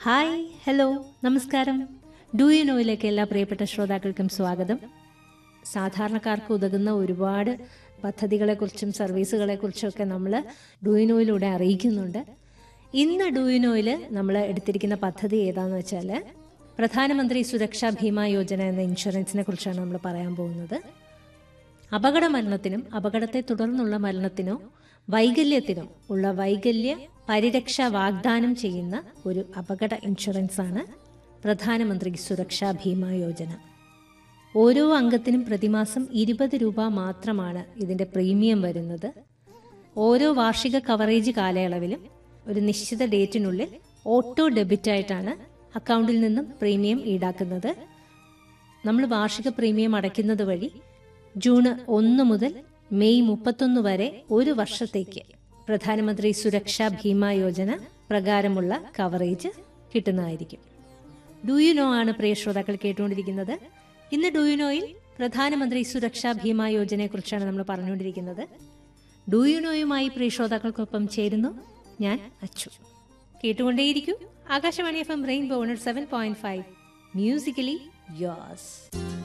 hi hello നമസ്കാരം do you നോയിലേക്ക് എല്ലാ പ്രിയപ്പെട്ട ശ്രോതാക്കൾക്കും സ്വാഗതം സാധാരണക്കാർക്ക് ഉതകുന്ന ഒരുപാട് പദ്ധതികളെക്കുറിച്ചും സർവീസുകളെക്കുറിച്ചും ഒക്കെ നമ്മൾ ഡൂയിനോയിലൂടെ അറിയിക്കുന്നുണ്ട് ഇന്ന് ഡൂയിനോയിൽ നമ്മൾ എടുത്തിരിക്കുന്ന പദ്ധതി ഏതാന്ന് വെച്ചാൽ പ്രധാനമന്ത്രി സുരക്ഷാ ഭീമ യോജന എന്ന ഇൻഷുറൻസിനെ കുറിച്ചാണ് നമ്മൾ പറയാൻ പോകുന്നത് അപകട മരണത്തിനും അപകടത്തെ തുടർന്നുള്ള മരണത്തിനോ വൈകല്യത്തിനോ ഉള്ള വൈകല്യ പരിരക്ഷ വാഗ്ദാനം ചെയ്യുന്ന ഒരു അപകട ഇൻഷുറൻസ് ആണ് പ്രധാനമന്ത്രി സുരക്ഷാ ഭീമ യോജന ഓരോ അംഗത്തിനും പ്രതിമാസം ഇരുപത് രൂപ മാത്രമാണ് ഇതിന്റെ പ്രീമിയം വരുന്നത് ഓരോ വാർഷിക കവറേജ് കാലയളവിലും ഒരു നിശ്ചിത ഡേറ്റിനുള്ളിൽ ഓട്ടോ ഡെബിറ്റ് ആയിട്ടാണ് അക്കൗണ്ടിൽ നിന്നും പ്രീമിയം ഈടാക്കുന്നത് നമ്മൾ വാർഷിക പ്രീമിയം അടയ്ക്കുന്നത് വഴി ജൂൺ ഒന്ന് മുതൽ മെയ് മുപ്പത്തൊന്ന് വരെ ഒരു വർഷത്തേക്ക് പ്രധാനമന്ത്രി സുരക്ഷാ ഭീമ യോജന പ്രകാരമുള്ള കവറേജ് കിട്ടുന്നതായിരിക്കും ഡു യു നോ ആണ് പ്രിയ ശ്രോതാക്കൾ കേട്ടുകൊണ്ടിരിക്കുന്നത് ഇന്ന് ഡു യു നോയിൽ പ്രധാനമന്ത്രി സുരക്ഷാ ഭീമ യോജനയെ കുറിച്ചാണ് നമ്മൾ പറഞ്ഞുകൊണ്ടിരിക്കുന്നത് ഡു യു നോയുമായി പ്രിയ ശ്രോതാക്കൾക്കൊപ്പം ചേരുന്നു ഞാൻ അച്ചു കേട്ടുകൊണ്ടേയിരിക്കും Akashvani F M rainbow seven point five musically യോസ്